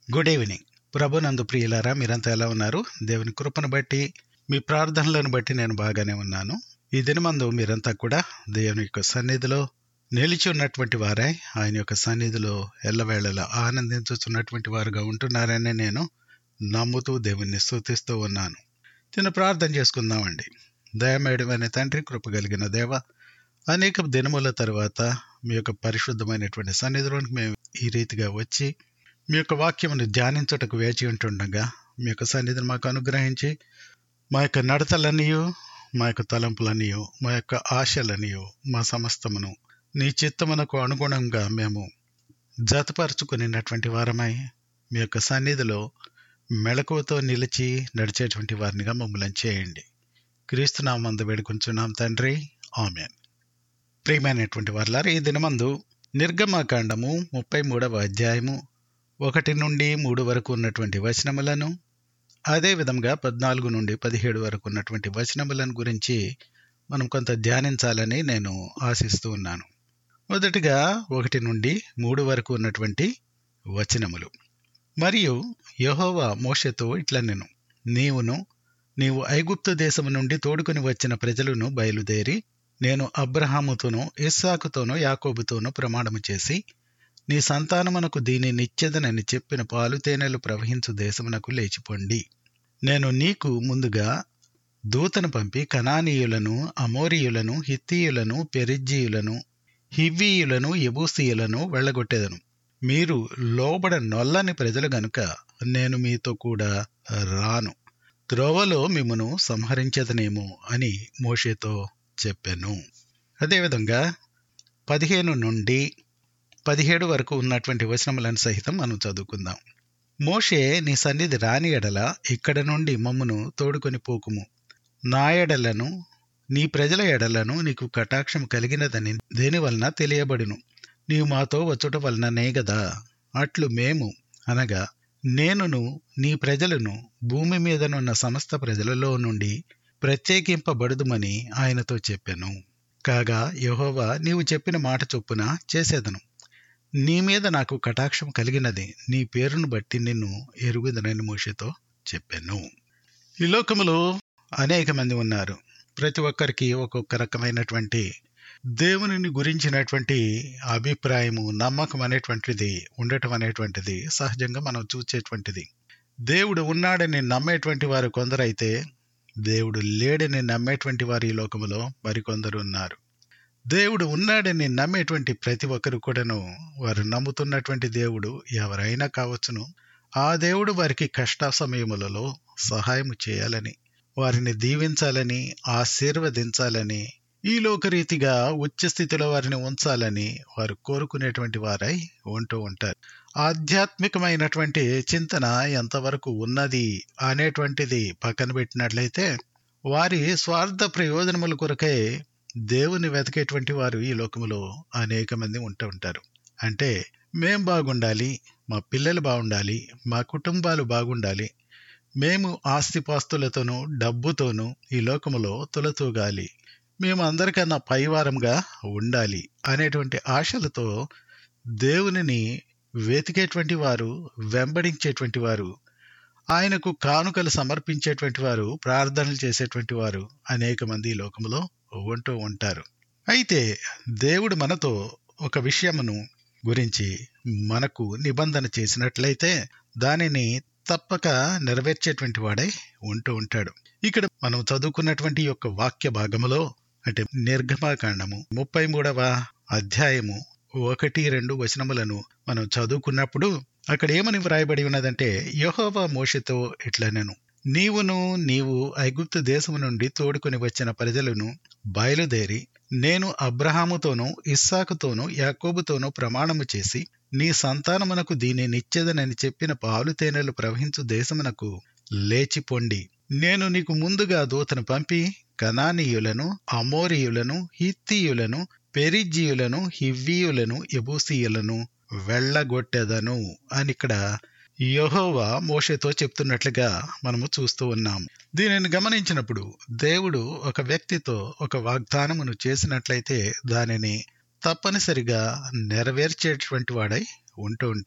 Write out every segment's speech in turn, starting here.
good evening ప్రభునందు ప్రియులారా మీరంతా ఎలా ఉన్నారు దేవుని కృపను బట్టి మీ ప్రార్థనలను బట్టి నేను బాగానే ఉన్నాను ఈ దినమందు మీరంతా కూడా దేవుని యొక్క సన్నిధిలో నిలిచి ఉన్నటువంటి వారై ఆయన యొక్క సన్నిధిలో ఎల్లవేళలా ఆనందించుతున్నటువంటి వారుగా ఉంటున్నారని నేను నమ్ముతూ దేవుణ్ణి స్తుతిస్తూ ఉన్నాను చిన్న ప్రార్థన చేసుకుందామండి దయమేయడమైన తండ్రి కృప కలిగిన దేవ అనేక దినముల తర్వాత మీ యొక్క పరిశుద్ధమైనటువంటి సన్నిధిలోనికి మేము ఈ రీతిగా వచ్చి మీ యొక్క వాక్యమును ధ్యానించుటకు వేచి ఉంటుండగా మీ యొక్క సన్నిధిని మాకు అనుగ్రహించి మా యొక్క నడతలనియు మా యొక్క తలంపులనియు మా యొక్క ఆశలనియు మా సమస్తమును నీ చిత్తమునకు అనుగుణంగా మేము జతపరుచుకునేటువంటి వారమై మీ యొక్క సన్నిధిలో మెళకువతో నిలిచి నడిచేటువంటి వారినిగా మమ్మల్ని చేయండి క్రీస్తునామందు వేడుకుంటున్నాం తండ్రి ఆమెన్ ప్రియమైనటువంటి వారులారా ఈ దినమందు నిర్గమాకాండము ముప్పై మూడవ అధ్యాయము ఒకటి నుండి మూడు వరకు ఉన్నటువంటి వచనములను అదే విధంగా పద్నాలుగు నుండి పదిహేడు వరకు ఉన్నటువంటి వచనములను గురించి మనం కొంత ధ్యానించాలని నేను ఆశిస్తూ ఉన్నాను మొదటిగా ఒకటి నుండి మూడు వరకు ఉన్నటువంటి వచనములు మరియు యహోవా మోషతో ఇట్లా నేను నీవును నీవు ఐగుప్తు దేశము నుండి తోడుకొని వచ్చిన ప్రజలను బయలుదేరి నేను అబ్రహాముతోనూ ఇస్సాకుతోనూ యాకోబుతోనూ ప్రమాణము చేసి నీ సంతానమునకు దీని నిత్యదనని చెప్పిన పాలు తేనెలు ప్రవహించు దేశమునకు లేచిపోండి నేను నీకు ముందుగా దూతను పంపి కనానీయులను అమోరియులను హిత్తీయులను పెరిజ్జీయులను హివ్వీయులను ఎబూసీయులను వెళ్ళగొట్టేదను మీరు లోబడ నొల్లని ప్రజలు గనుక నేను మీతో కూడా రాను త్రోవలో మిమ్మను సంహరించదనేమో అని మోషేతో చెప్పాను అదేవిధంగా పదిహేను నుండి పదిహేడు వరకు ఉన్నటువంటి వచనములను సహితం మనం చదువుకుందాం మోషే నీ సన్నిధి రాని ఎడల ఇక్కడ నుండి మమ్మను తోడుకొని పోకుము నా ఎడలను నీ ప్రజల ఎడలను నీకు కటాక్షం కలిగినదని దేని వలన తెలియబడును నీవు మాతో వచ్చుట వలననే గదా అట్లు మేము అనగా నేనును నీ ప్రజలను భూమి మీదనున్న సమస్త ప్రజలలో నుండి ప్రత్యేకింపబడుదుమని ఆయనతో చెప్పాను కాగా యహోవా నీవు చెప్పిన మాట చొప్పున చేసేదను నీ మీద నాకు కటాక్షం కలిగినది నీ పేరును బట్టి నిన్ను ఎరుగుదనని మోషతో చెప్పాను ఈ లోకములో అనేక మంది ఉన్నారు ప్రతి ఒక్కరికి ఒక్కొక్క రకమైనటువంటి దేవుని గురించినటువంటి అభిప్రాయము నమ్మకం అనేటువంటిది ఉండటం అనేటువంటిది సహజంగా మనం చూసేటువంటిది దేవుడు ఉన్నాడని నమ్మేటువంటి వారు కొందరైతే దేవుడు లేడని నమ్మేటువంటి వారు ఈ లోకములో మరికొందరు ఉన్నారు దేవుడు ఉన్నాడని నమ్మేటువంటి ప్రతి ఒక్కరు కూడాను వారు నమ్ముతున్నటువంటి దేవుడు ఎవరైనా కావచ్చును ఆ దేవుడు వారికి కష్ట సమయములలో సహాయం చేయాలని వారిని దీవించాలని ఆశీర్వదించాలని ఈ లోకరీతిగా ఉచ్చ స్థితిలో వారిని ఉంచాలని వారు కోరుకునేటువంటి వారై ఉంటూ ఉంటారు ఆధ్యాత్మికమైనటువంటి చింతన ఎంతవరకు ఉన్నది అనేటువంటిది పక్కన పెట్టినట్లయితే వారి స్వార్థ ప్రయోజనముల కొరకై దేవుని వెతికేటువంటి వారు ఈ లోకములో అనేక మంది ఉంటూ ఉంటారు అంటే మేం బాగుండాలి మా పిల్లలు బాగుండాలి మా కుటుంబాలు బాగుండాలి మేము ఆస్తిపాస్తులతోనూ డబ్బుతోనూ ఈ లోకములో తులతూగాలి మేము అందరికన్నా పైవారంగా ఉండాలి అనేటువంటి ఆశలతో దేవునిని వెతికేటువంటి వారు వెంబడించేటువంటి వారు ఆయనకు కానుకలు సమర్పించేటువంటి వారు ప్రార్థనలు చేసేటువంటి వారు అనేక మంది ఈ లోకములో ఉంటూ ఉంటారు అయితే దేవుడు మనతో ఒక విషయమును గురించి మనకు నిబంధన చేసినట్లయితే దానిని తప్పక నెరవేర్చేటువంటి వాడై ఉంటూ ఉంటాడు ఇక్కడ మనం చదువుకున్నటువంటి యొక్క వాక్య భాగములో అంటే నిర్గమాకాండము ముప్పై మూడవ అధ్యాయము ఒకటి రెండు వచనములను మనం చదువుకున్నప్పుడు అక్కడ ఏమని వ్రాయబడి ఉన్నదంటే యహోవా మోషతో ఇట్లనెను నీవును నీవు ఐగుప్తు దేశము నుండి తోడుకొని వచ్చిన ప్రజలను బయలుదేరి నేను అబ్రహాముతోనూ ఇస్సాకుతోనూ యాకోబుతోనూ ప్రమాణము చేసి నీ సంతానమునకు దీని నిచ్చెదనని చెప్పిన పాలు తేనెలు ప్రవహించు దేశమునకు లేచిపోండి నేను నీకు ముందుగా దూతను పంపి కనానీయులను అమోరియులను హిత్తీయులను పెరిజ్జీయులను హివ్వీయులను ఎబూసీయులను వెళ్ళగొట్టెదను అని ఇక్కడ యహోవా మోషేతో చెప్తున్నట్లుగా మనము చూస్తూ ఉన్నాం దీనిని గమనించినప్పుడు దేవుడు ఒక వ్యక్తితో ఒక వాగ్దానమును చేసినట్లయితే దానిని తప్పనిసరిగా నెరవేర్చేటువంటి వాడై ఉంటూ ఉంటాడు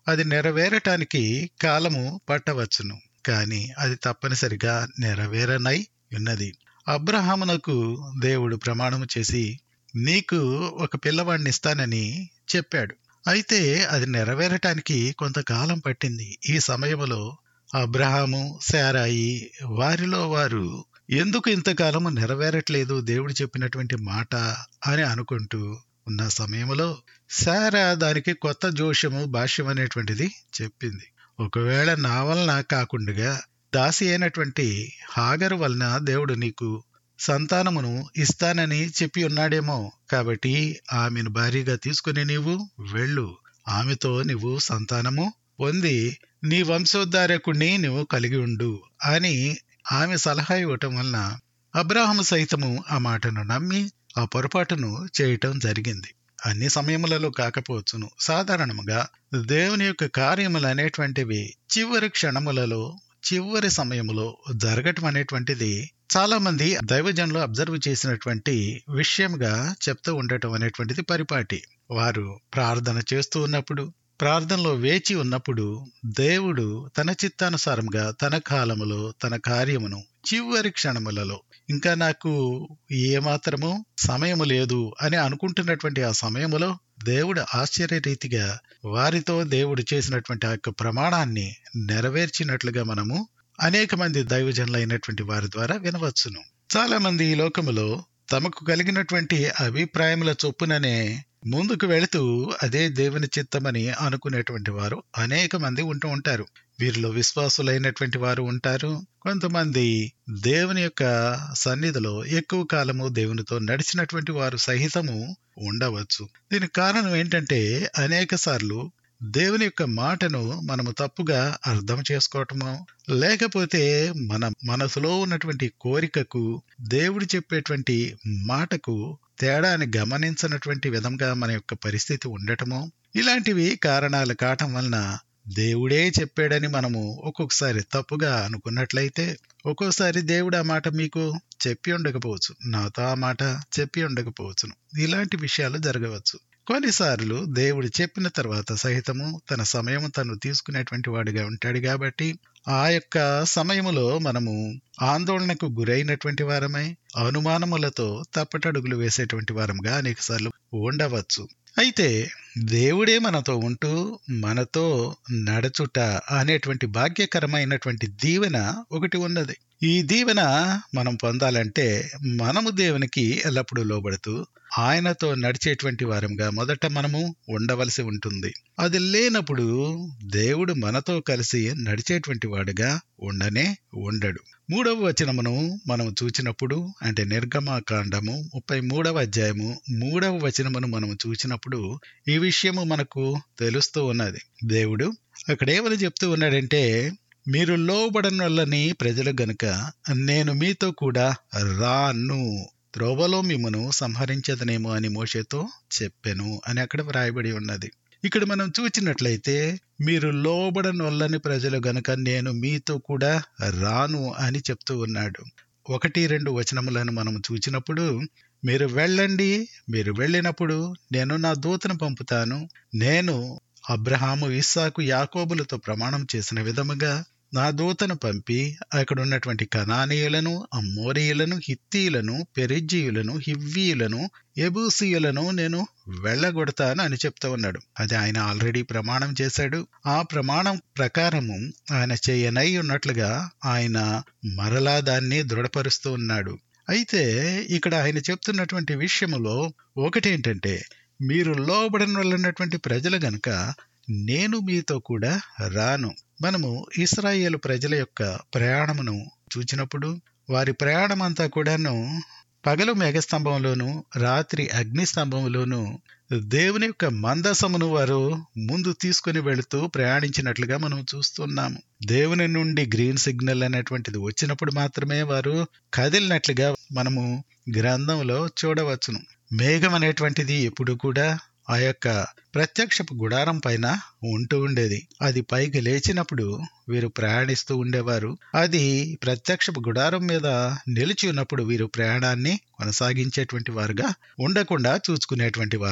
అది నెరవేరటానికి కాలము పట్టవచ్చును కాని అది తప్పనిసరిగా నెరవేరనై ఉన్నది అబ్రహామునకు దేవుడు ప్రమాణము చేసి నీకు ఒక పిల్లవాడిని ఇస్తానని చెప్పాడు అయితే అది నెరవేరటానికి కొంతకాలం పట్టింది ఈ సమయంలో అబ్రహాము శారాయి వారిలో వారు ఎందుకు ఇంతకాలము నెరవేరట్లేదు దేవుడు చెప్పినటువంటి మాట అని అనుకుంటూ ఉన్న సమయంలో శారా దానికి కొత్త జోషము భాష్యం అనేటువంటిది చెప్పింది ఒకవేళ నా వలన కాకుండా దాసి అయినటువంటి హాగరు వలన దేవుడు నీకు సంతానమును ఇస్తానని చెప్పి ఉన్నాడేమో కాబట్టి ఆమెను భారీగా తీసుకుని నీవు వెళ్ళు ఆమెతో నీవు సంతానము పొంది నీ వంశోద్ధారకుణ్ణి నువ్వు కలిగి ఉండు అని ఆమె సలహా ఇవ్వటం వలన అబ్రాహము సైతము ఆ మాటను నమ్మి ఆ పొరపాటును చేయటం జరిగింది అన్ని సమయములలో కాకపోవచ్చును సాధారణముగా దేవుని యొక్క కార్యములు అనేటువంటివి చివరి క్షణములలో చివరి సమయములో జరగటం అనేటువంటిది చాలా మంది దైవజనులు అబ్జర్వ్ చేసినటువంటి విషయంగా చెప్తూ ఉండటం అనేటువంటిది పరిపాటి వారు ప్రార్థన చేస్తూ ఉన్నప్పుడు ప్రార్థనలో వేచి ఉన్నప్పుడు దేవుడు తన చిత్తానుసారంగా తన కాలములో తన కార్యమును చివరి క్షణములలో ఇంకా నాకు ఏమాత్రము సమయము లేదు అని అనుకుంటున్నటువంటి ఆ సమయములో దేవుడు ఆశ్చర్యరీతిగా వారితో దేవుడు చేసినటువంటి ఆ యొక్క ప్రమాణాన్ని నెరవేర్చినట్లుగా మనము అనేక మంది దైవజనులైనటువంటి వారి ద్వారా వినవచ్చును చాలా మంది ఈ లోకములో తమకు కలిగినటువంటి అభిప్రాయముల చొప్పుననే ముందుకు వెళుతూ అదే దేవుని చిత్తమని అనుకునేటువంటి వారు అనేక మంది ఉంటూ ఉంటారు వీరిలో విశ్వాసులైనటువంటి వారు ఉంటారు కొంతమంది దేవుని యొక్క సన్నిధిలో ఎక్కువ కాలము దేవునితో నడిచినటువంటి వారు సహితము ఉండవచ్చు దీనికి కారణం ఏంటంటే అనేక సార్లు దేవుని యొక్క మాటను మనము తప్పుగా అర్థం చేసుకోవటము లేకపోతే మన మనసులో ఉన్నటువంటి కోరికకు దేవుడు చెప్పేటువంటి మాటకు తేడాని గమనించినటువంటి విధంగా మన యొక్క పరిస్థితి ఉండటము ఇలాంటివి కారణాలు కావటం వలన దేవుడే చెప్పాడని మనము ఒక్కొక్కసారి తప్పుగా అనుకున్నట్లయితే ఒక్కోసారి దేవుడు ఆ మాట మీకు చెప్పి ఉండకపోవచ్చు నాతో ఆ మాట చెప్పి ఉండకపోవచ్చును ఇలాంటి విషయాలు జరగవచ్చు కొన్నిసార్లు దేవుడు చెప్పిన తర్వాత సహితము తన సమయం తను తీసుకునేటువంటి వాడిగా ఉంటాడు కాబట్టి ఆ యొక్క సమయములో మనము ఆందోళనకు గురైనటువంటి వారమై అనుమానములతో తప్పటడుగులు వేసేటువంటి వారంగా అనేకసార్లు ఉండవచ్చు అయితే దేవుడే మనతో ఉంటూ మనతో నడచుట అనేటువంటి భాగ్యకరమైనటువంటి దీవెన ఒకటి ఉన్నది ఈ దీవెన మనం పొందాలంటే మనము దేవునికి ఎల్లప్పుడూ లోబడుతూ ఆయనతో నడిచేటువంటి వారంగా మొదట మనము ఉండవలసి ఉంటుంది అది లేనప్పుడు దేవుడు మనతో కలిసి నడిచేటువంటి వాడుగా ఉండనే ఉండడు మూడవ వచనమును మనం చూచినప్పుడు అంటే నిర్గమాకాండము ముప్పై మూడవ అధ్యాయము మూడవ వచనమును మనం చూచినప్పుడు ఈ విషయము మనకు తెలుస్తూ ఉన్నది దేవుడు అక్కడ ఏమని చెప్తూ ఉన్నాడంటే మీరు లోబడనొల్లని ప్రజలు గనుక నేను మీతో కూడా రాను త్రోవలో మిమ్మను సంహరించదనేమో అని మోషేతో చెప్పాను అని అక్కడ వ్రాయబడి ఉన్నది ఇక్కడ మనం చూచినట్లయితే మీరు లోబడనొల్లని ప్రజలు గనుక నేను మీతో కూడా రాను అని చెప్తూ ఉన్నాడు ఒకటి రెండు వచనములను మనం చూచినప్పుడు మీరు వెళ్ళండి మీరు వెళ్ళినప్పుడు నేను నా దూతను పంపుతాను నేను అబ్రహాము ఇస్సాకు యాకోబులతో ప్రమాణం చేసిన విధముగా నా దూతను పంపి అక్కడ ఉన్నటువంటి కనానీయులను అమ్మోరీయులను హిత్తీయులను పెరిజ్జీయులను హివ్వీయులను ఎబూసీయులను నేను వెళ్ళగొడతాను అని చెప్తా ఉన్నాడు అది ఆయన ఆల్రెడీ ప్రమాణం చేశాడు ఆ ప్రమాణం ప్రకారము ఆయన చేయనై ఉన్నట్లుగా ఆయన మరలా దాన్ని దృఢపరుస్తూ ఉన్నాడు అయితే ఇక్కడ ఆయన చెప్తున్నటువంటి విషయములో ఒకటేంటంటే మీరు లోబడిన వాళ్ళన్నటువంటి ప్రజలు గనుక నేను మీతో కూడా రాను మనము ఇస్రాయేల్ ప్రజల యొక్క ప్రయాణమును చూచినప్పుడు వారి ప్రయాణం అంతా కూడాను పగలు మేఘస్తంభంలోను రాత్రి అగ్నిస్తంభంలోను దేవుని యొక్క మందసమును వారు ముందు తీసుకుని వెళుతూ ప్రయాణించినట్లుగా మనం చూస్తున్నాము దేవుని నుండి గ్రీన్ సిగ్నల్ అనేటువంటిది వచ్చినప్పుడు మాత్రమే వారు కదిలినట్లుగా మనము గ్రంథంలో చూడవచ్చును మేఘం అనేటువంటిది ఎప్పుడు కూడా ఆ యొక్క ప్రత్యక్షపు గుడారం పైన ఉంటూ ఉండేది అది పైకి లేచినప్పుడు వీరు ప్రయాణిస్తూ ఉండేవారు అది ప్రత్యక్షపు గుడారం మీద నిలిచి ఉన్నప్పుడు వీరు ప్రయాణాన్ని కొనసాగించేటువంటి వారుగా ఉండకుండా చూసుకునేటువంటి వారు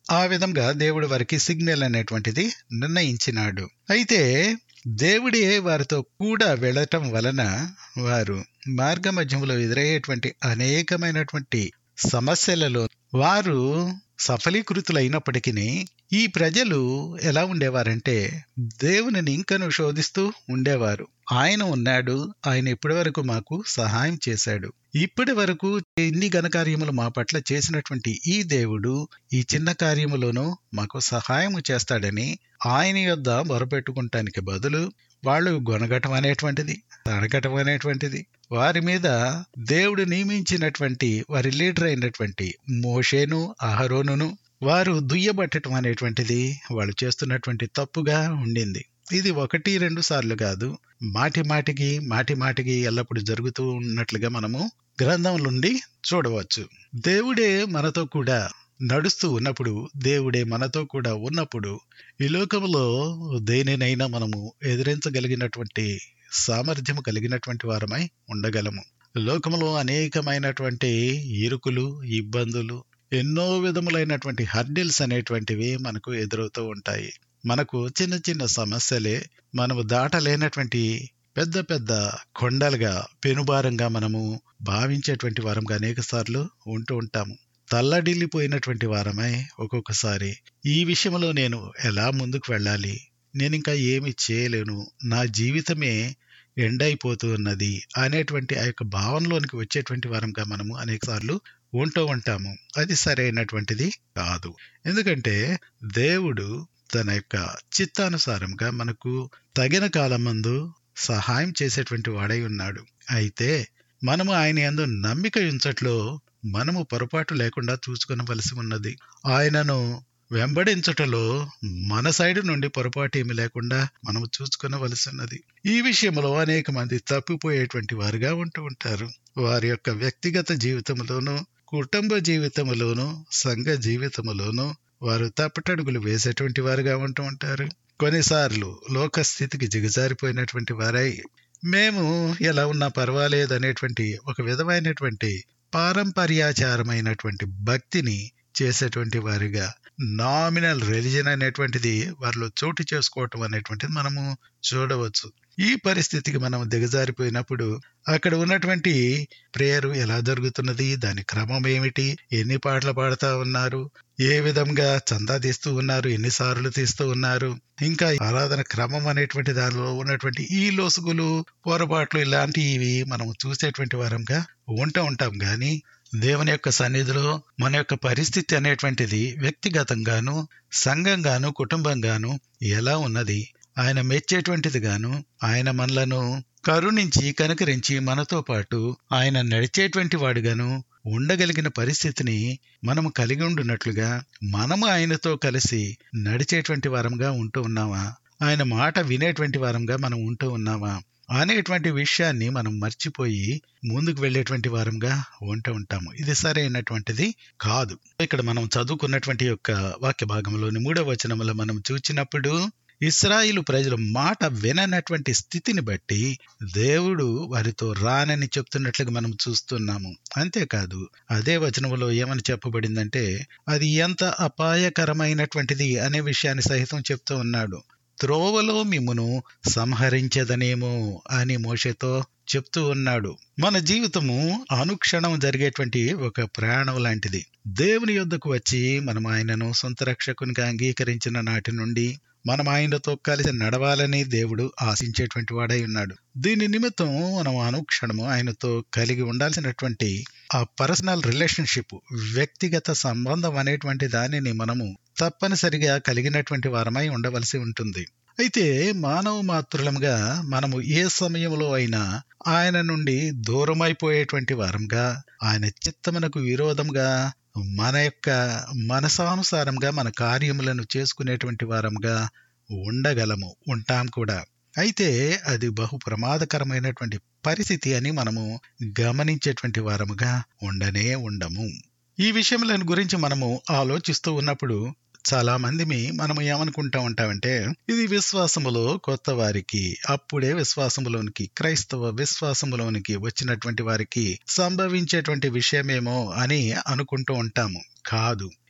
ఆ విధంగా దేవుడు వారికి సిగ్నల్ అనేటువంటిది నిర్ణయించినాడు అయితే దేవుడే వారితో కూడా వెళ్ళటం వలన వారు మార్గ మధ్యంలో ఎదురయ్యేటువంటి అనేకమైనటువంటి సమస్యలలో వారు సఫలీకృతులైనప్పటికీ ఈ ప్రజలు ఎలా ఉండేవారంటే దేవునిని ఇంకను శోధిస్తూ ఉండేవారు ఆయన ఉన్నాడు ఆయన ఇప్పటి వరకు మాకు సహాయం చేశాడు ఇప్పటి వరకు ఇన్ని ఘనకార్యములు మా పట్ల చేసినటువంటి ఈ దేవుడు ఈ చిన్న కార్యములోనూ మాకు సహాయం చేస్తాడని ఆయన యొద్ద మొరపెట్టుకుంటానికి బదులు వాళ్ళు గొనగటం అనేటువంటిది తడగటం అనేటువంటిది వారి మీద దేవుడు నియమించినటువంటి వారి లీడర్ అయినటువంటి మోషేను అహరోనును వారు దుయ్యబట్టడం అనేటువంటిది వాళ్ళు చేస్తున్నటువంటి తప్పుగా ఉండింది ఇది ఒకటి రెండు సార్లు కాదు మాటి మాటికి మాటి మాటికి ఎల్లప్పుడూ జరుగుతూ ఉన్నట్లుగా మనము గ్రంథం నుండి చూడవచ్చు దేవుడే మనతో కూడా నడుస్తూ ఉన్నప్పుడు దేవుడే మనతో కూడా ఉన్నప్పుడు ఈ లోకంలో దేనినైనా మనము ఎదిరించగలిగినటువంటి సామర్థ్యము కలిగినటువంటి వారమై ఉండగలము లోకములో అనేకమైనటువంటి ఇరుకులు ఇబ్బందులు ఎన్నో విధములైనటువంటి హర్డిల్స్ అనేటువంటివి మనకు ఎదురవుతూ ఉంటాయి మనకు చిన్న చిన్న సమస్యలే మనము దాటలేనటువంటి పెద్ద పెద్ద కొండలుగా పెనుభారంగా మనము భావించేటువంటి వారంగా అనేక సార్లు ఉంటూ ఉంటాము తల్లడిల్లిపోయినటువంటి వారమై ఒక్కొక్కసారి ఈ విషయంలో నేను ఎలా ముందుకు వెళ్ళాలి నేను ఇంకా ఏమి చేయలేను నా జీవితమే ఎండైపోతూ ఉన్నది అనేటువంటి ఆ యొక్క భావనలోనికి వచ్చేటువంటి వారంగా మనము అనేక సార్లు ఉంటూ ఉంటాము అది సరైనటువంటిది కాదు ఎందుకంటే దేవుడు తన యొక్క చిత్తానుసారంగా మనకు తగిన కాలం మందు సహాయం చేసేటువంటి వాడై ఉన్నాడు అయితే మనము ఆయన యందు నమ్మిక ఉంచట్లో మనము పొరపాటు లేకుండా చూసుకొనవలసి ఉన్నది ఆయనను వెంబడించటలో మన సైడు నుండి పొరపాటు ఏమి లేకుండా మనము చూసుకొనవలసి ఉన్నది ఈ విషయంలో అనేక మంది తప్పిపోయేటువంటి వారుగా ఉంటూ ఉంటారు వారి యొక్క వ్యక్తిగత జీవితంలోనూ కుటుంబ జీవితంలోనూ సంఘ జీవితంలోనూ వారు తప్పటడుగులు వేసేటువంటి వారుగా ఉంటూ ఉంటారు కొన్నిసార్లు లోక స్థితికి జిగజారిపోయినటువంటి వారై మేము ఎలా ఉన్నా పర్వాలేదు అనేటువంటి ఒక విధమైనటువంటి పారంపర్యాచారమైనటువంటి భక్తిని చేసేటువంటి వారిగా నామినల్ రిలిజన్ అనేటువంటిది వారిలో చోటు చేసుకోవటం అనేటువంటిది మనము చూడవచ్చు ఈ పరిస్థితికి మనం దిగజారిపోయినప్పుడు అక్కడ ఉన్నటువంటి ప్రేయర్ ఎలా జరుగుతున్నది దాని క్రమం ఏమిటి ఎన్ని పాటలు పాడుతూ ఉన్నారు ఏ విధంగా చందా తీస్తూ ఉన్నారు ఎన్నిసార్లు తీస్తూ ఉన్నారు ఇంకా ఆరాధన క్రమం అనేటువంటి దానిలో ఉన్నటువంటి ఈ లోసుగులు పొరపాట్లు ఇలాంటివి మనం చూసేటువంటి వారంగా ఉంటూ ఉంటాం కానీ దేవుని యొక్క సన్నిధిలో మన యొక్క పరిస్థితి అనేటువంటిది వ్యక్తిగతంగాను సంఘంగాను కుటుంబంగాను ఎలా ఉన్నది ఆయన మెచ్చేటువంటిది గాను ఆయన మనలను కరుణించి కనుకరించి మనతో పాటు ఆయన నడిచేటువంటి వాడుగాను ఉండగలిగిన పరిస్థితిని మనము కలిగి ఉండున్నట్లుగా మనము ఆయనతో కలిసి నడిచేటువంటి వారంగా ఉంటూ ఉన్నామా ఆయన మాట వినేటువంటి వారంగా మనం ఉంటూ ఉన్నామా అనేటువంటి విషయాన్ని మనం మర్చిపోయి ముందుకు వెళ్ళేటువంటి వారంగా ఉంటూ ఉంటాము ఇది సరైనటువంటిది కాదు ఇక్కడ మనం చదువుకున్నటువంటి యొక్క వాక్య భాగంలోని మూడవ వచనంలో మనం చూచినప్పుడు ఇస్రాయిలు ప్రజలు మాట విననటువంటి స్థితిని బట్టి దేవుడు వారితో రానని చెప్తున్నట్లుగా మనం చూస్తున్నాము అంతేకాదు అదే వచనంలో ఏమని చెప్పబడిందంటే అది ఎంత అపాయకరమైనటువంటిది అనే విషయాన్ని సహితం చెప్తూ ఉన్నాడు త్రోవలో మిమ్మును సంహరించదనేమో అని మోషతో చెప్తూ ఉన్నాడు మన జీవితము అనుక్షణం జరిగేటువంటి ఒక ప్రయాణం లాంటిది దేవుని యొద్దకు వచ్చి మనం ఆయనను సొంత రక్షకునిగా అంగీకరించిన నాటి నుండి మనం ఆయనతో కలిసి నడవాలని దేవుడు ఆశించేటువంటి వాడై ఉన్నాడు దీని నిమిత్తం మనం అనుక్షణము ఆయనతో కలిగి ఉండాల్సినటువంటి ఆ పర్సనల్ రిలేషన్షిప్ వ్యక్తిగత సంబంధం అనేటువంటి దానిని మనము తప్పనిసరిగా కలిగినటువంటి వారమై ఉండవలసి ఉంటుంది అయితే మానవ మాతృలంగా మనము ఏ సమయంలో అయినా ఆయన నుండి దూరమైపోయేటువంటి వారంగా ఆయన చిత్తమునకు విరోధంగా మన యొక్క మనసానుసారంగా మన కార్యములను చేసుకునేటువంటి వారంగా ఉండగలము ఉంటాం కూడా అయితే అది బహు ప్రమాదకరమైనటువంటి పరిస్థితి అని మనము గమనించేటువంటి వారముగా ఉండనే ఉండము ఈ విషయములను గురించి మనము ఆలోచిస్తూ ఉన్నప్పుడు చాలా మందిమి మనం ఏమనుకుంటా ఉంటామంటే ఇది విశ్వాసములో కొత్త వారికి అప్పుడే విశ్వాసములోనికి క్రైస్తవ విశ్వాసములోనికి వచ్చినటువంటి వారికి సంభవించేటువంటి విషయమేమో అని అనుకుంటూ ఉంటాము కాదు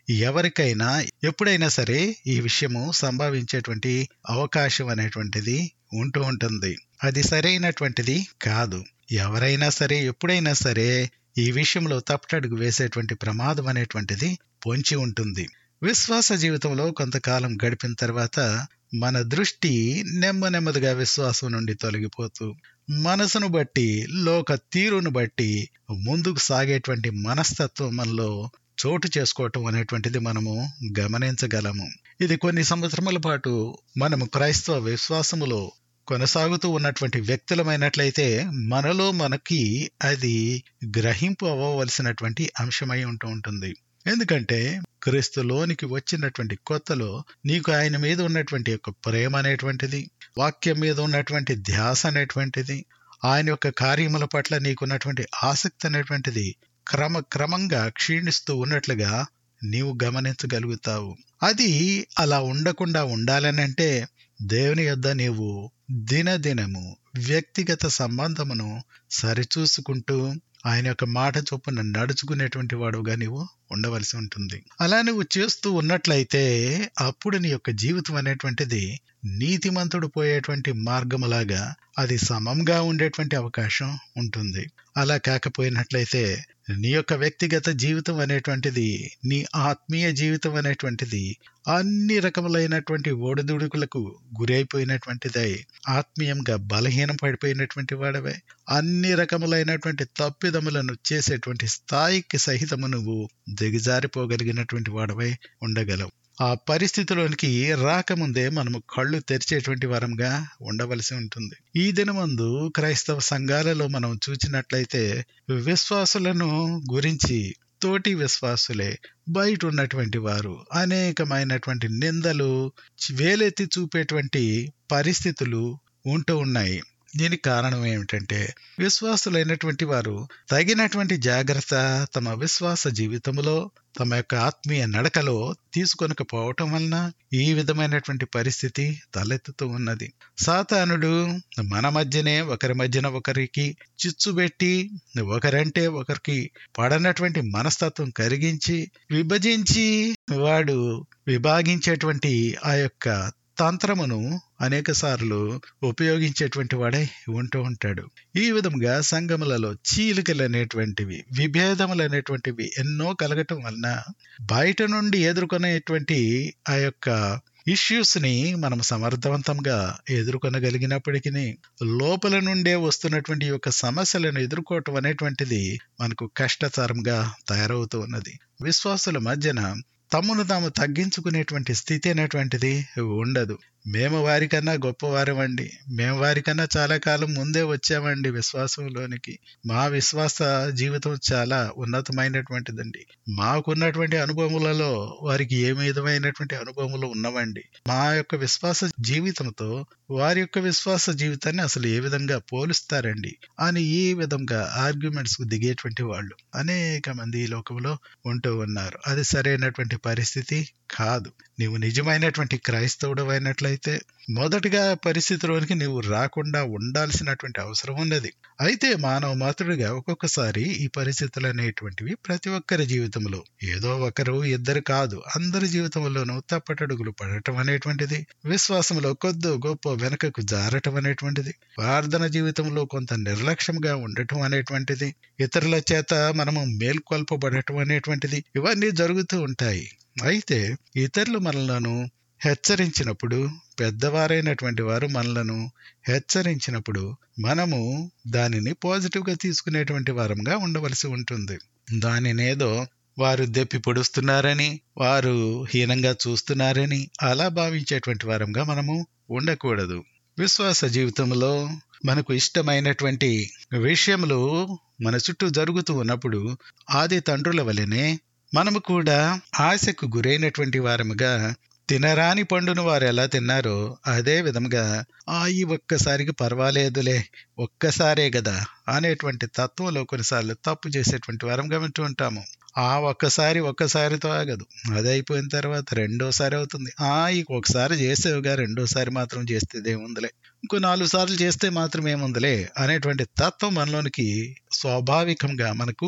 ఎవరికైనా ఎప్పుడైనా సరే ఈ విషయము సంభవించేటువంటి అవకాశం అనేటువంటిది ఉంటూ ఉంటుంది అది సరైనటువంటిది కాదు ఎవరైనా సరే ఎప్పుడైనా సరే ఈ విషయంలో తప్పటడుగు వేసేటువంటి ప్రమాదం అనేటువంటిది పొంచి ఉంటుంది విశ్వాస జీవితంలో కొంతకాలం గడిపిన తర్వాత మన దృష్టి నెమ్మ నెమ్మదిగా విశ్వాసం నుండి తొలగిపోతూ మనసును బట్టి లోక తీరును బట్టి ముందుకు సాగేటువంటి మనస్తత్వం మనలో చోటు చేసుకోవటం అనేటువంటిది మనము గమనించగలము ఇది కొన్ని సంవత్సరముల పాటు మనము క్రైస్తవ విశ్వాసములో కొనసాగుతూ ఉన్నటువంటి వ్యక్తులమైనట్లయితే మనలో మనకి అది గ్రహింపు అవ్వవలసినటువంటి అంశమై ఉంటూ ఉంటుంది ఎందుకంటే క్రీస్తులోనికి వచ్చినటువంటి కొత్తలో నీకు ఆయన మీద ఉన్నటువంటి యొక్క ప్రేమ అనేటువంటిది వాక్యం మీద ఉన్నటువంటి ధ్యాస అనేటువంటిది ఆయన యొక్క కార్యముల పట్ల నీకున్నటువంటి ఆసక్తి అనేటువంటిది క్రమక్రమంగా క్షీణిస్తూ ఉన్నట్లుగా నీవు గమనించగలుగుతావు అది అలా ఉండకుండా ఉండాలనంటే దేవుని యొద్ద నీవు దినదినము వ్యక్తిగత సంబంధమును సరిచూసుకుంటూ ఆయన యొక్క మాట చొప్పున నడుచుకునేటువంటి వాడుగా నీవు ఉండవలసి ఉంటుంది అలా నువ్వు చేస్తూ ఉన్నట్లయితే అప్పుడు నీ యొక్క జీవితం అనేటువంటిది నీతిమంతుడు పోయేటువంటి మార్గములాగా అది సమంగా ఉండేటువంటి అవకాశం ఉంటుంది అలా కాకపోయినట్లయితే నీ యొక్క వ్యక్తిగత జీవితం అనేటువంటిది నీ ఆత్మీయ జీవితం అనేటువంటిది అన్ని రకములైనటువంటి ఒడిదుడుకులకు గురైపోయినటువంటిదై ఆత్మీయంగా బలహీనం పడిపోయినటువంటి వాడవే అన్ని రకములైనటువంటి తప్పిదములను చేసేటువంటి స్థాయికి సహితము నువ్వు దిగజారిపోగలిగినటువంటి వాడవై ఉండగలవు ఆ పరిస్థితిలోనికి రాకముందే మనము కళ్ళు తెరిచేటువంటి వారంగా ఉండవలసి ఉంటుంది ఈ దినమందు క్రైస్తవ సంఘాలలో మనం చూచినట్లయితే విశ్వాసులను గురించి తోటి విశ్వాసులే బయట ఉన్నటువంటి వారు అనేకమైనటువంటి నిందలు వేలెత్తి చూపేటువంటి పరిస్థితులు ఉంటూ ఉన్నాయి దీనికి కారణం ఏమిటంటే విశ్వాసులైనటువంటి వారు తగినటువంటి జాగ్రత్త తమ విశ్వాస జీవితంలో తమ యొక్క ఆత్మీయ నడకలో తీసుకొనకపోవటం వలన ఈ విధమైనటువంటి పరిస్థితి తలెత్తుతూ ఉన్నది సాతానుడు మన మధ్యనే ఒకరి మధ్యన ఒకరికి చిచ్చుబెట్టి ఒకరంటే ఒకరికి పడనటువంటి మనస్తత్వం కరిగించి విభజించి వాడు విభాగించేటువంటి ఆ యొక్క తంత్రమును అనేక సార్లు ఉపయోగించేటువంటి వాడే ఉంటూ ఉంటాడు ఈ విధంగా సంఘములలో చీలికలు అనేటువంటివి విభేదములు అనేటువంటివి ఎన్నో కలగటం వలన బయట నుండి ఎదుర్కొనేటువంటి ఆ యొక్క ఇష్యూస్ ని మనం సమర్థవంతంగా ఎదుర్కొనగలిగినప్పటికీ లోపల నుండే వస్తున్నటువంటి యొక్క సమస్యలను ఎదుర్కోవటం అనేటువంటిది మనకు కష్టతరంగా తయారవుతూ ఉన్నది విశ్వాసుల మధ్యన తమను తాము తగ్గించుకునేటువంటి స్థితి అనేటువంటిది ఉండదు మేము వారికన్నా గొప్పవారమండి మేము వారికన్నా చాలా కాలం ముందే వచ్చామండి విశ్వాసంలోనికి మా విశ్వాస జీవితం చాలా ఉన్నతమైనటువంటిదండి మాకున్నటువంటి అనుభవములలో వారికి ఏ విధమైనటువంటి అనుభవములు ఉన్నవండి మా యొక్క విశ్వాస జీవితంతో వారి యొక్క విశ్వాస జీవితాన్ని అసలు ఏ విధంగా పోలుస్తారండి అని ఈ విధంగా ఆర్గ్యుమెంట్స్ కు దిగేటువంటి వాళ్ళు అనేక మంది ఈ లోకంలో ఉంటూ ఉన్నారు అది సరైనటువంటి పరిస్థితి కాదు నీవు నిజమైనటువంటి క్రైస్తవుడు అయినట్లయితే మొదటిగా పరిస్థితిలోనికి నీవు రాకుండా ఉండాల్సినటువంటి అవసరం ఉన్నది అయితే మానవ మాతృడిగా ఒక్కొక్కసారి ఈ పరిస్థితులు అనేటువంటివి ప్రతి ఒక్కరి జీవితంలో ఏదో ఒకరు ఇద్దరు కాదు అందరి జీవితంలోనూ తప్పటడుగులు పడటం అనేటువంటిది విశ్వాసంలో కొద్దో గొప్ప వెనకకు జారటం అనేటువంటిది ప్రార్థన జీవితంలో కొంత నిర్లక్ష్యంగా ఉండటం అనేటువంటిది ఇతరుల చేత మనము మేల్కొల్పబడటం అనేటువంటిది ఇవన్నీ జరుగుతూ ఉంటాయి అయితే ఇతరులు మనలను హెచ్చరించినప్పుడు పెద్దవారైనటువంటి వారు మనలను హెచ్చరించినప్పుడు మనము దానిని పాజిటివ్గా తీసుకునేటువంటి వారంగా ఉండవలసి ఉంటుంది దానినేదో వారు దెప్పి పొడుస్తున్నారని వారు హీనంగా చూస్తున్నారని అలా భావించేటువంటి వారంగా మనము ఉండకూడదు విశ్వాస జీవితంలో మనకు ఇష్టమైనటువంటి విషయములు మన చుట్టూ జరుగుతూ ఉన్నప్పుడు ఆది తండ్రుల వలనే మనము కూడా ఆశకు గురైనటువంటి వారముగా తినరాని పండును వారు ఎలా తిన్నారో అదే విధముగా ఆ ఈ ఒక్కసారికి పర్వాలేదులే ఒక్కసారే కదా అనేటువంటి తత్వంలో కొన్నిసార్లు తప్పు చేసేటువంటి వారంగా వింటూ ఉంటాము ఆ ఒక్కసారి ఒక్కసారితో ఆగదు అది అయిపోయిన తర్వాత రెండోసారి అవుతుంది ఆ ఈ ఒకసారి చేసేవిగా రెండోసారి మాత్రం చేస్తే ఏముందిలే ఇంకో నాలుగు సార్లు చేస్తే మాత్రం ఏముందిలే అనేటువంటి తత్వం మనలోనికి స్వాభావికంగా మనకు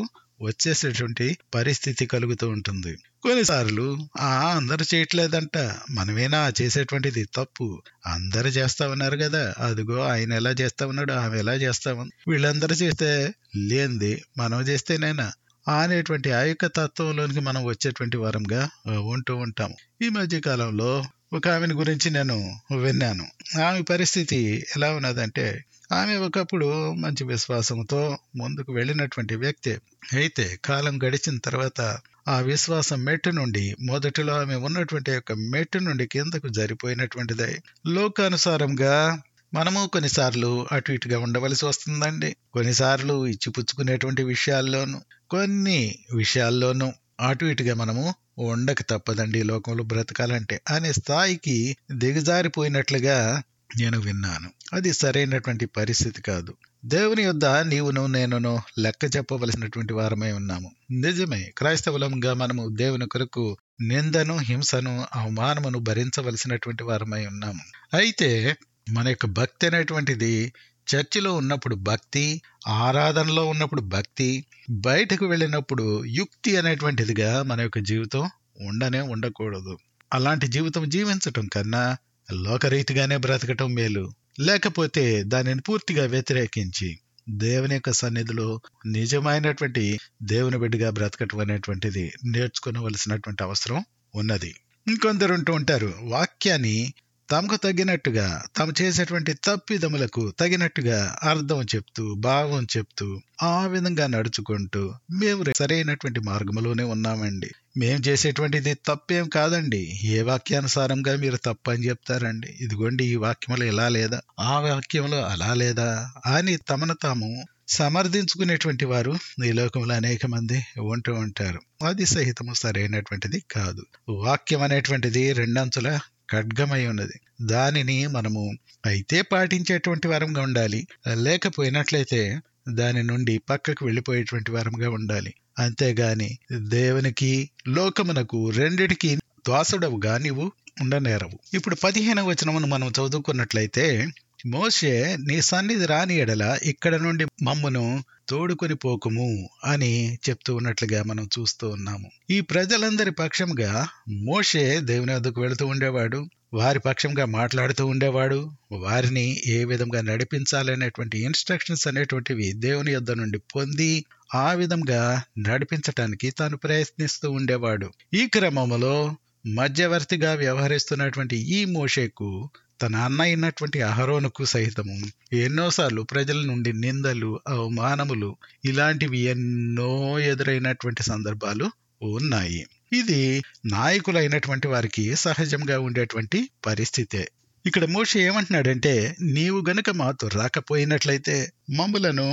వచ్చేసేటువంటి పరిస్థితి కలుగుతూ ఉంటుంది కొన్నిసార్లు ఆ అందరు చేయట్లేదంట మనమేనా చేసేటువంటిది తప్పు అందరు చేస్తా ఉన్నారు కదా అదిగో ఆయన ఎలా చేస్తా ఉన్నాడు ఆమె ఎలా చేస్తా ఉంది వీళ్ళందరూ చేస్తే లేనిది మనం చేస్తేనేనా అనేటువంటి ఆ యొక్క తత్వంలోనికి మనం వచ్చేటువంటి వారంగా ఉంటూ ఉంటాము ఈ మధ్య కాలంలో ఒక ఆమెను గురించి నేను విన్నాను ఆమె పరిస్థితి ఎలా ఉన్నదంటే ఆమె ఒకప్పుడు మంచి విశ్వాసంతో ముందుకు వెళ్ళినటువంటి వ్యక్తి అయితే కాలం గడిచిన తర్వాత ఆ విశ్వాసం మెట్టు నుండి మొదటిలో ఆమె ఉన్నటువంటి యొక్క మెట్టు నుండి కిందకు జరిపోయినటువంటిది లోకానుసారంగా మనము కొన్నిసార్లు అటు ఇటుగా ఉండవలసి వస్తుందండి కొన్నిసార్లు ఇచ్చిపుచ్చుకునేటువంటి విషయాల్లోనూ కొన్ని విషయాల్లోనూ అటు ఇటుగా మనము ఉండక తప్పదండి ఈ లోకంలో బ్రతకాలంటే అనే స్థాయికి దిగజారిపోయినట్లుగా నేను విన్నాను అది సరైనటువంటి పరిస్థితి కాదు దేవుని యొద్ద నీవును నేనును లెక్క చెప్పవలసినటువంటి వారమై ఉన్నాము నిజమే క్రైస్తవులంగా మనము దేవుని కొరకు నిందను హింసను అవమానమును భరించవలసినటువంటి వారమై ఉన్నాము అయితే మన యొక్క భక్తి అనేటువంటిది చర్చిలో ఉన్నప్పుడు భక్తి ఆరాధనలో ఉన్నప్పుడు భక్తి బయటకు వెళ్ళినప్పుడు యుక్తి అనేటువంటిదిగా మన యొక్క జీవితం ఉండనే ఉండకూడదు అలాంటి జీవితం జీవించటం కన్నా లోకరీతిగానే బ్రతకటం మేలు లేకపోతే దానిని పూర్తిగా వ్యతిరేకించి దేవుని యొక్క సన్నిధిలో నిజమైనటువంటి దేవుని బిడ్డగా బ్రతకటం అనేటువంటిది నేర్చుకోవలసినటువంటి అవసరం ఉన్నది ఇంకొందరు ఉంటూ ఉంటారు వాక్యాన్ని తమకు తగినట్టుగా తాము చేసేటువంటి తప్పిదములకు తగినట్టుగా అర్థం చెప్తూ భావం చెప్తూ ఆ విధంగా నడుచుకుంటూ మేము సరైనటువంటి మార్గంలోనే ఉన్నామండి మేము చేసేటువంటిది తప్పేం కాదండి ఏ వాక్యానుసారంగా మీరు తప్పు అని చెప్తారండి ఇదిగోండి ఈ వాక్యంలో ఇలా లేదా ఆ వాక్యంలో అలా లేదా అని తమను తాము సమర్థించుకునేటువంటి వారు ఈ లోకంలో అనేక మంది ఉంటూ ఉంటారు అది సహితము సరైనటువంటిది కాదు వాక్యం అనేటువంటిది రెండంచుల ఖడ్గమై ఉన్నది దానిని మనము అయితే పాటించేటువంటి వారంగా ఉండాలి లేకపోయినట్లయితే దాని నుండి పక్కకు వెళ్ళిపోయేటువంటి వారంగా ఉండాలి అంతేగాని దేవునికి లోకమునకు రెండిటికి ద్వాసుడవుగా నీవు ఉండనేరవు ఇప్పుడు పదిహేనవ వచనమును మనం చదువుకున్నట్లయితే మోషే నీ సన్నిధి రాని ఎడల ఇక్కడ నుండి మమ్మును తోడుకొని పోకుము అని చెప్తూ ఉన్నట్లుగా మనం చూస్తూ ఉన్నాము ఈ ప్రజలందరి పక్షంగా మోషే దేవుని వద్దకు వెళుతూ ఉండేవాడు వారి పక్షంగా మాట్లాడుతూ ఉండేవాడు వారిని ఏ విధంగా నడిపించాలనేటువంటి ఇన్స్ట్రక్షన్స్ అనేటువంటివి దేవుని యొద్ద నుండి పొంది ఆ విధంగా నడిపించటానికి తాను ప్రయత్నిస్తూ ఉండేవాడు ఈ క్రమంలో మధ్యవర్తిగా వ్యవహరిస్తున్నటువంటి ఈ మోషేకు తన అన్న అయినటువంటి అహరోనుకు సహితము ఎన్నోసార్లు ప్రజల నుండి నిందలు అవమానములు ఇలాంటివి ఎన్నో ఎదురైనటువంటి సందర్భాలు ఉన్నాయి ఇది నాయకులైనటువంటి వారికి సహజంగా ఉండేటువంటి పరిస్థితే ఇక్కడ మోషి ఏమంటున్నాడంటే నీవు గనుక మాతో రాకపోయినట్లయితే మమ్ములను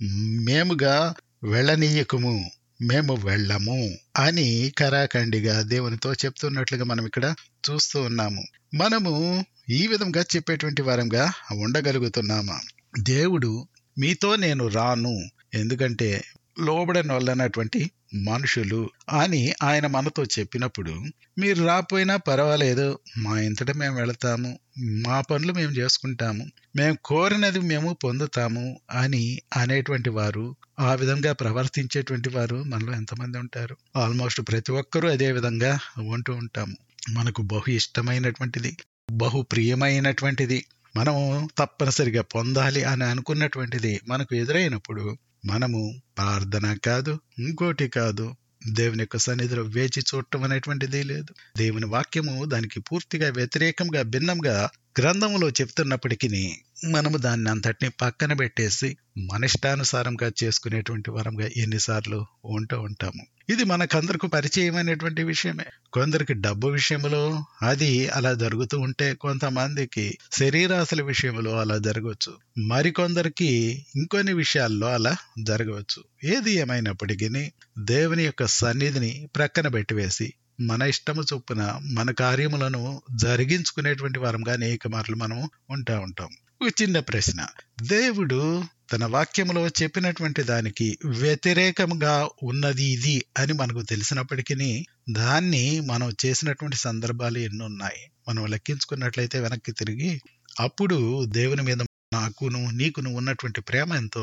మేముగా వెళ్ళనీయకుము మేము వెళ్ళము అని కరాఖండిగా దేవునితో చెప్తున్నట్లుగా మనం ఇక్కడ చూస్తూ ఉన్నాము మనము ఈ విధంగా చెప్పేటువంటి వారంగా ఉండగలుగుతున్నామా దేవుడు మీతో నేను రాను ఎందుకంటే లోబడని వాళ్ళనటువంటి మనుషులు అని ఆయన మనతో చెప్పినప్పుడు మీరు రాపోయినా పర్వాలేదు మా ఇంతట మేము వెళతాము మా పనులు మేము చేసుకుంటాము మేము కోరినది మేము పొందుతాము అని అనేటువంటి వారు ఆ విధంగా ప్రవర్తించేటువంటి వారు మనలో ఎంతమంది ఉంటారు ఆల్మోస్ట్ ప్రతి ఒక్కరూ అదే విధంగా ఉంటూ ఉంటాము మనకు బహు ఇష్టమైనటువంటిది బహు ప్రియమైనటువంటిది మనము తప్పనిసరిగా పొందాలి అని అనుకున్నటువంటిది మనకు ఎదురైనప్పుడు మనము ప్రార్థన కాదు ఇంకోటి కాదు దేవుని యొక్క సన్నిధిలో వేచి చూడటం అనేటువంటిది లేదు దేవుని వాక్యము దానికి పూర్తిగా వ్యతిరేకంగా భిన్నంగా గ్రంథములో చెప్తున్నప్పటికీ మనము దాన్ని అంతటిని పక్కన పెట్టేసి మన ఇష్టానుసారంగా చేసుకునేటువంటి వరంగా ఎన్నిసార్లు ఉంటూ ఉంటాము ఇది మనకందరికి పరిచయమైనటువంటి విషయమే కొందరికి డబ్బు విషయంలో అది అలా జరుగుతూ ఉంటే కొంతమందికి శరీరాశుల విషయంలో అలా జరగవచ్చు మరికొందరికి ఇంకొన్ని విషయాల్లో అలా జరగవచ్చు ఏది ఏమైనప్పటికీ దేవుని యొక్క సన్నిధిని ప్రక్కన పెట్టివేసి మన ఇష్టము చొప్పున మన కార్యములను జరిగించుకునేటువంటి వారంగా అనేక మార్లు మనం ఉంటా ఉంటాం ఒక చిన్న ప్రశ్న దేవుడు తన వాక్యములో చెప్పినటువంటి దానికి వ్యతిరేకంగా ఉన్నది ఇది అని మనకు తెలిసినప్పటికీ దాన్ని మనం చేసినటువంటి సందర్భాలు ఎన్నున్నాయి మనం లెక్కించుకున్నట్లయితే వెనక్కి తిరిగి అప్పుడు దేవుని మీద నాకును నీకును ఉన్నటువంటి ప్రేమ ఎంతో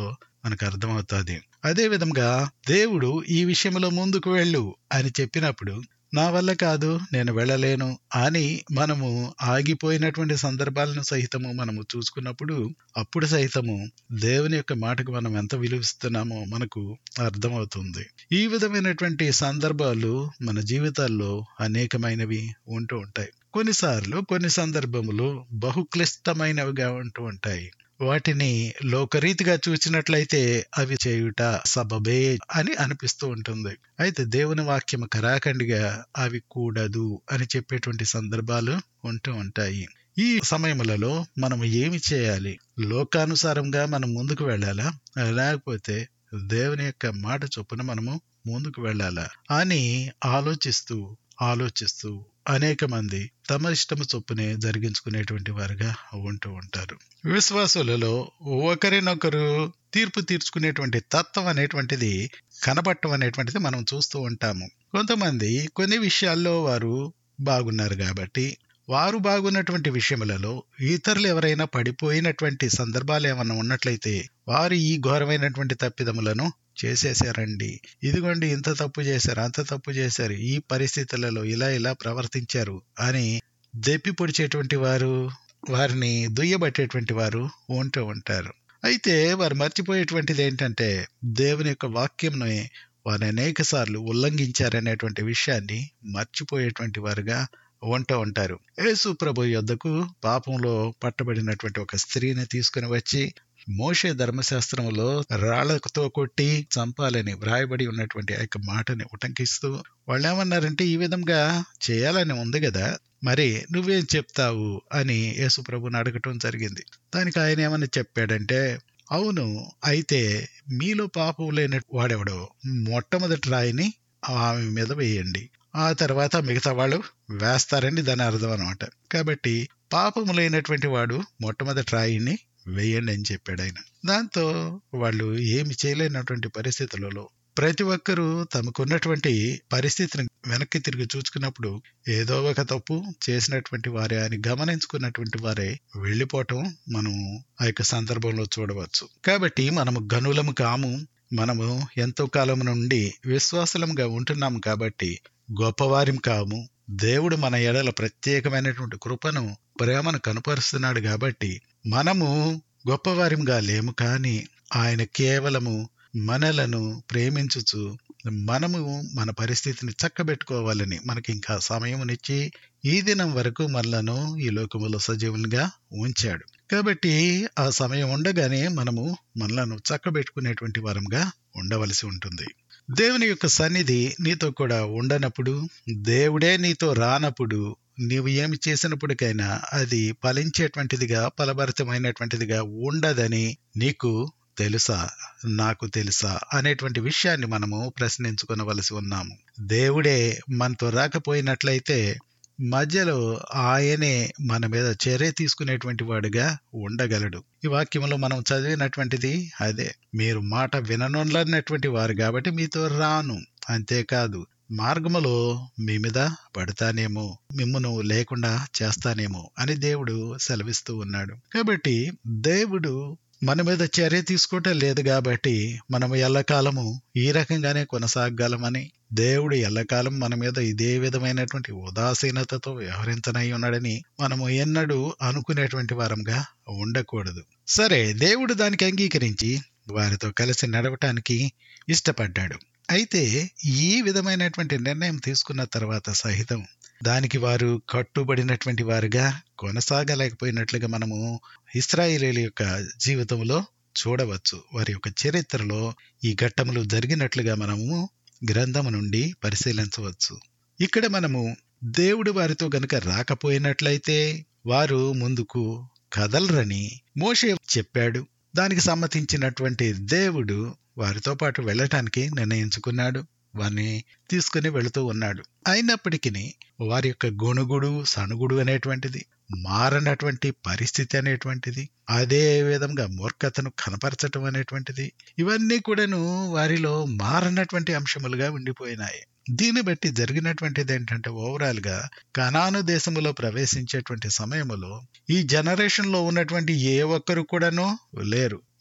మనకు అర్థమవుతుంది అదే విధంగా దేవుడు ఈ విషయంలో ముందుకు వెళ్ళు అని చెప్పినప్పుడు నా వల్ల కాదు నేను వెళ్ళలేను అని మనము ఆగిపోయినటువంటి సందర్భాలను సహితము మనము చూసుకున్నప్పుడు అప్పుడు సహితము దేవుని యొక్క మాటకు మనం ఎంత విలువిస్తున్నామో మనకు అర్థమవుతుంది ఈ విధమైనటువంటి సందర్భాలు మన జీవితాల్లో అనేకమైనవి ఉంటూ ఉంటాయి కొన్నిసార్లు కొన్ని సందర్భములు బహుక్లిష్టమైనవిగా ఉంటూ ఉంటాయి వాటిని లోకరీతిగా చూసినట్లయితే అవి చేయుట సబబే అని అనిపిస్తూ ఉంటుంది అయితే దేవుని వాక్యము కరాఖండిగా అవి కూడదు అని చెప్పేటువంటి సందర్భాలు ఉంటూ ఉంటాయి ఈ సమయములలో మనం ఏమి చేయాలి లోకానుసారంగా మనం ముందుకు వెళ్ళాలా లేకపోతే దేవుని యొక్క మాట చొప్పున మనము ముందుకు వెళ్ళాలా అని ఆలోచిస్తూ ఆలోచిస్తూ అనేక మంది తమ ఇష్టము చొప్పునే జరిగించుకునేటువంటి వారుగా ఉంటూ ఉంటారు విశ్వాసులలో ఒకరినొకరు తీర్పు తీర్చుకునేటువంటి తత్వం అనేటువంటిది కనబట్టం అనేటువంటిది మనం చూస్తూ ఉంటాము కొంతమంది కొన్ని విషయాల్లో వారు బాగున్నారు కాబట్టి వారు బాగున్నటువంటి విషయములలో ఇతరులు ఎవరైనా పడిపోయినటువంటి సందర్భాలు ఏమన్నా ఉన్నట్లయితే వారు ఈ ఘోరమైనటువంటి తప్పిదములను చేసేసారండి ఇదిగోండి ఇంత తప్పు చేశారు అంత తప్పు చేశారు ఈ పరిస్థితులలో ఇలా ఇలా ప్రవర్తించారు అని దెప్పి పొడిచేటువంటి వారు వారిని దుయ్యబట్టేటువంటి వారు ఉంటూ ఉంటారు అయితే వారు మర్చిపోయేటువంటిది ఏంటంటే దేవుని యొక్క వాక్యంను వారు అనేక సార్లు ఉల్లంఘించారనేటువంటి విషయాన్ని మర్చిపోయేటువంటి వారుగా ఉంటూ ఉంటారు యేసు ప్రభు యొద్దకు పాపంలో పట్టబడినటువంటి ఒక స్త్రీని తీసుకుని వచ్చి మోషే ధర్మశాస్త్రంలో రాళ్లతో కొట్టి చంపాలని వ్రాయబడి ఉన్నటువంటి ఆ యొక్క మాటని ఉటంకిస్తూ వాళ్ళు ఏమన్నారంటే ఈ విధంగా చేయాలని ఉంది కదా మరి నువ్వేం చెప్తావు అని యేసు ప్రభుని అడగటం జరిగింది దానికి ఆయన ఏమని చెప్పాడంటే అవును అయితే మీలో పాపం లేని వాడెవడో మొట్టమొదటి రాయిని ఆమె మీద వేయండి ఆ తర్వాత మిగతా వాళ్ళు వేస్తారని దాని అర్థం అనమాట కాబట్టి పాపము లేనటువంటి వాడు మొట్టమొదటి రాయిని వేయండి అని చెప్పాడు ఆయన దాంతో వాళ్ళు ఏమి చేయలేనటువంటి పరిస్థితులలో ప్రతి ఒక్కరూ తమకున్నటువంటి పరిస్థితిని వెనక్కి తిరిగి చూసుకున్నప్పుడు ఏదో ఒక తప్పు చేసినటువంటి వారే అని గమనించుకున్నటువంటి వారే వెళ్ళిపోవటం మనం ఆ యొక్క సందర్భంలో చూడవచ్చు కాబట్టి మనము గనులము కాము మనము ఎంతో కాలం నుండి విశ్వాసలంగా ఉంటున్నాం కాబట్టి గొప్పవారిం కాము దేవుడు మన ఎడల ప్రత్యేకమైనటువంటి కృపను ప్రేమను కనుపరుస్తున్నాడు కాబట్టి మనము గొప్పవారిగా లేము కానీ ఆయన కేవలము మనలను ప్రేమించుచు మనము మన పరిస్థితిని చక్కబెట్టుకోవాలని మనకి ఇంకా సమయమునిచ్చి ఈ దినం వరకు మనలను ఈ లోకములో సజీవులుగా ఉంచాడు కాబట్టి ఆ సమయం ఉండగానే మనము మనలను చక్కబెట్టుకునేటువంటి వారంగా ఉండవలసి ఉంటుంది దేవుని యొక్క సన్నిధి నీతో కూడా ఉండనప్పుడు దేవుడే నీతో రానప్పుడు నీవు ఏమి చేసినప్పటికైనా అది ఫలించేటువంటిదిగా ఫలభరితమైనటువంటిదిగా ఉండదని నీకు తెలుసా నాకు తెలుసా అనేటువంటి విషయాన్ని మనము ప్రశ్నించుకునవలసి ఉన్నాము దేవుడే మనతో రాకపోయినట్లయితే మధ్యలో ఆయనే మన మీద చర్య తీసుకునేటువంటి వాడుగా ఉండగలడు ఈ వాక్యంలో మనం చదివినటువంటిది అదే మీరు మాట విననున్నటువంటి వారు కాబట్టి మీతో రాను అంతేకాదు మార్గములో మీ మీద పడతానేమో మిమ్మును లేకుండా చేస్తానేమో అని దేవుడు సెలవిస్తూ ఉన్నాడు కాబట్టి దేవుడు మన మీద చర్య తీసుకోవటం లేదు కాబట్టి మనము ఎల్లకాలము ఈ రకంగానే కొనసాగలమని దేవుడు ఎల్లకాలం మన మీద ఇదే విధమైనటువంటి ఉదాసీనతతో వ్యవహరించనై ఉన్నాడని మనము ఎన్నడూ అనుకునేటువంటి వారంగా ఉండకూడదు సరే దేవుడు దానికి అంగీకరించి వారితో కలిసి నడవటానికి ఇష్టపడ్డాడు అయితే ఈ విధమైనటువంటి నిర్ణయం తీసుకున్న తర్వాత సహితం దానికి వారు కట్టుబడినటువంటి వారుగా కొనసాగలేకపోయినట్లుగా మనము ఇస్రాయేలీల యొక్క జీవితంలో చూడవచ్చు వారి యొక్క చరిత్రలో ఈ ఘట్టములు జరిగినట్లుగా మనము గ్రంథము నుండి పరిశీలించవచ్చు ఇక్కడ మనము దేవుడు వారితో గనుక రాకపోయినట్లయితే వారు ముందుకు కదలరని మోషే చెప్పాడు దానికి సమ్మతించినటువంటి దేవుడు వారితో పాటు వెళ్ళటానికి నిర్ణయించుకున్నాడు వారిని తీసుకుని వెళుతూ ఉన్నాడు అయినప్పటికీ వారి యొక్క గొణుగుడు సణుగుడు అనేటువంటిది మారనటువంటి పరిస్థితి అనేటువంటిది అదే విధంగా మూర్ఖతను కనపరచటం అనేటువంటిది ఇవన్నీ కూడాను వారిలో మారనటువంటి అంశములుగా ఉండిపోయినాయి దీన్ని బట్టి జరిగినటువంటిది ఏంటంటే ఓవరాల్ గా కనాను దేశములో ప్రవేశించేటువంటి సమయములో ఈ జనరేషన్ లో ఉన్నటువంటి ఏ ఒక్కరు కూడాను లేరు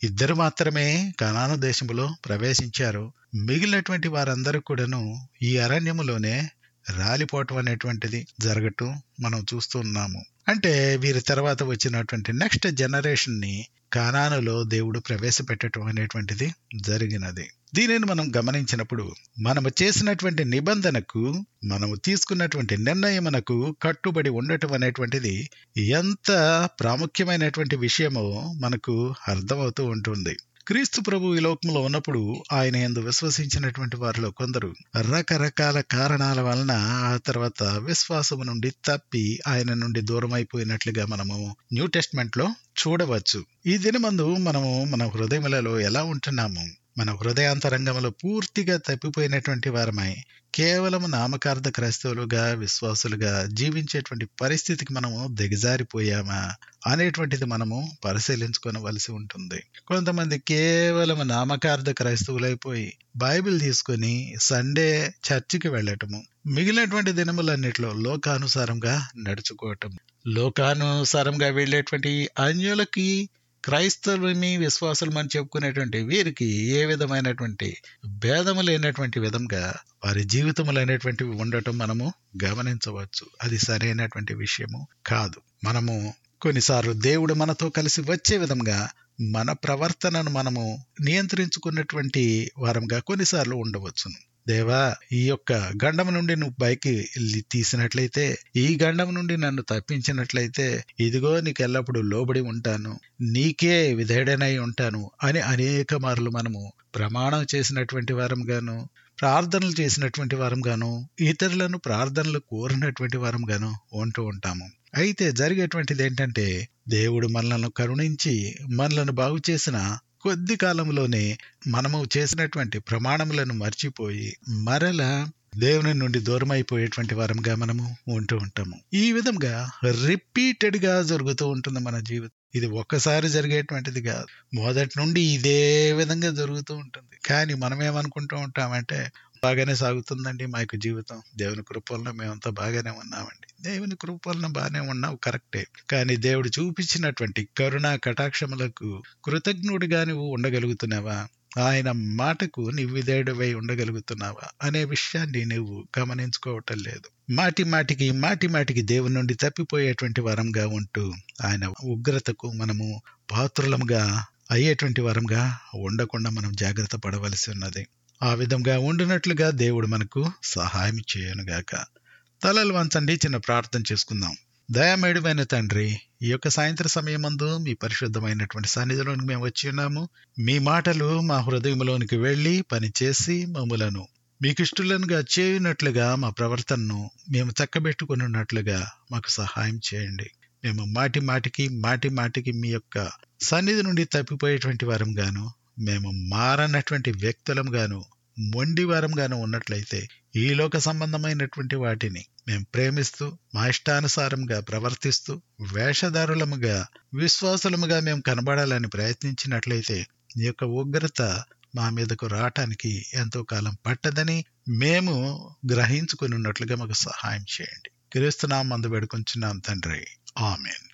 ఇద్దరు మాత్రమే కనాను దేశములో ప్రవేశించారు మిగిలినటువంటి వారందరూ కూడాను ఈ అరణ్యములోనే రాలిపోవటం అనేటువంటిది జరగటం మనం చూస్తున్నాము అంటే వీరి తర్వాత వచ్చినటువంటి నెక్స్ట్ జనరేషన్ ని కానానులో దేవుడు ప్రవేశపెట్టడం అనేటువంటిది జరిగినది దీనిని మనం గమనించినప్పుడు మనము చేసినటువంటి నిబంధనకు మనము తీసుకున్నటువంటి నిర్ణయమునకు కట్టుబడి ఉండటం అనేటువంటిది ఎంత ప్రాముఖ్యమైనటువంటి విషయమో మనకు అర్థమవుతూ ఉంటుంది క్రీస్తు ప్రభు ఈ లోకంలో ఉన్నప్పుడు ఆయన ఎందు విశ్వసించినటువంటి వారిలో కొందరు రకరకాల కారణాల వలన ఆ తర్వాత విశ్వాసము నుండి తప్పి ఆయన నుండి దూరం అయిపోయినట్లుగా మనము న్యూ టెస్ట్మెంట్ లో చూడవచ్చు ఈ దినమందు మనము మన హృదయములలో ఎలా ఉంటున్నాము మన హృదయాంతరంగంలో పూర్తిగా తప్పిపోయినటువంటి వారమై కేవలం నామకార్థ క్రైస్తవులుగా విశ్వాసులుగా జీవించేటువంటి పరిస్థితికి మనము దిగజారిపోయామా అనేటువంటిది మనము పరిశీలించుకోవలసి ఉంటుంది కొంతమంది కేవలం నామకార్థ క్రైస్తవులైపోయి బైబిల్ తీసుకొని సండే చర్చికి వెళ్ళటము మిగిలినటువంటి దినములన్నిటిలో లోకానుసారంగా నడుచుకోవటం లోకానుసారంగా వెళ్ళేటువంటి అన్యులకి క్రైస్తవులని విశ్వాసులు అని చెప్పుకునేటువంటి వీరికి ఏ విధమైనటువంటి భేదము లేనటువంటి విధంగా వారి జీవితములు అనేటువంటివి ఉండటం మనము గమనించవచ్చు అది సరైనటువంటి విషయము కాదు మనము కొన్నిసార్లు దేవుడు మనతో కలిసి వచ్చే విధంగా మన ప్రవర్తనను మనము నియంత్రించుకున్నటువంటి వారంగా కొన్నిసార్లు ఉండవచ్చును దేవా ఈ యొక్క గండం నుండి నువ్వు పైకి తీసినట్లయితే ఈ గండం నుండి నన్ను తప్పించినట్లయితే ఇదిగో నీకు ఎల్లప్పుడూ లోబడి ఉంటాను నీకే విధేయుడనై ఉంటాను అని అనేక మార్లు మనము ప్రమాణం చేసినటువంటి వారం గాను ప్రార్థనలు చేసినటువంటి వారం గాను ఇతరులను ప్రార్థనలు కోరినటువంటి వారం గాను ఉంటూ ఉంటాము అయితే జరిగేటువంటిది ఏంటంటే దేవుడు మనలను కరుణించి మనలను బాగు చేసిన కొద్ది కాలంలోనే మనము చేసినటువంటి ప్రమాణములను మర్చిపోయి మరల దేవుని నుండి దూరం అయిపోయేటువంటి వారంగా మనము ఉంటూ ఉంటాము ఈ విధంగా రిపీటెడ్ గా జరుగుతూ ఉంటుంది మన జీవితం ఇది ఒక్కసారి జరిగేటువంటిది కాదు మొదటి నుండి ఇదే విధంగా జరుగుతూ ఉంటుంది కానీ మనం ఏమనుకుంటూ ఉంటామంటే బాగానే సాగుతుందండి మా యొక్క జీవితం దేవుని కృపల్లో మేమంతా బాగానే ఉన్నామండి దేవుని కృపలను బాగానే ఉన్నావు కరెక్టే కానీ దేవుడు చూపించినటువంటి కరుణ కటాక్షములకు కృతజ్ఞుడిగా నువ్వు ఉండగలుగుతున్నావా ఆయన మాటకు నీవు విధేయుడివై ఉండగలుగుతున్నావా అనే విషయాన్ని నువ్వు గమనించుకోవటం లేదు మాటి మాటికి మాటి మాటికి దేవుని నుండి తప్పిపోయేటువంటి వరంగా ఉంటూ ఆయన ఉగ్రతకు మనము పాత్రులముగా అయ్యేటువంటి వరంగా ఉండకుండా మనం జాగ్రత్త పడవలసి ఉన్నది ఆ విధంగా ఉండినట్లుగా దేవుడు మనకు సహాయం చేయనుగాక తలలు వంచండి చిన్న ప్రార్థన చేసుకుందాం దయామేడుమైన తండ్రి ఈ యొక్క సాయంత్ర సమయమందు మీ పరిశుద్ధమైనటువంటి సన్నిధిలోనికి మేము వచ్చి ఉన్నాము మీ మాటలు మా హృదయంలోనికి వెళ్ళి పనిచేసి మమ్ములను మీకు ఇష్టలుగా చేయునట్లుగా మా ప్రవర్తనను మేము చక్కబెట్టుకుని ఉన్నట్లుగా మాకు సహాయం చేయండి మేము మాటి మాటికి మాటి మాటికి మీ యొక్క సన్నిధి నుండి తప్పిపోయేటువంటి వారం గాను మేము మారనటువంటి వ్యక్తులం గాను మొండి వారం గాను ఉన్నట్లయితే ఈ లోక సంబంధమైనటువంటి వాటిని మేము ప్రేమిస్తూ మా ఇష్టానుసారంగా ప్రవర్తిస్తూ వేషధారులముగా విశ్వాసులముగా మేము కనబడాలని ప్రయత్నించినట్లయితే ఈ యొక్క ఉగ్రత మా మీదకు రావటానికి ఎంతో కాలం పట్టదని మేము గ్రహించుకుని ఉన్నట్లుగా మాకు సహాయం చేయండి క్రీస్తునాం మందు పెడుకుంటున్నాం తండ్రి ఆమెన్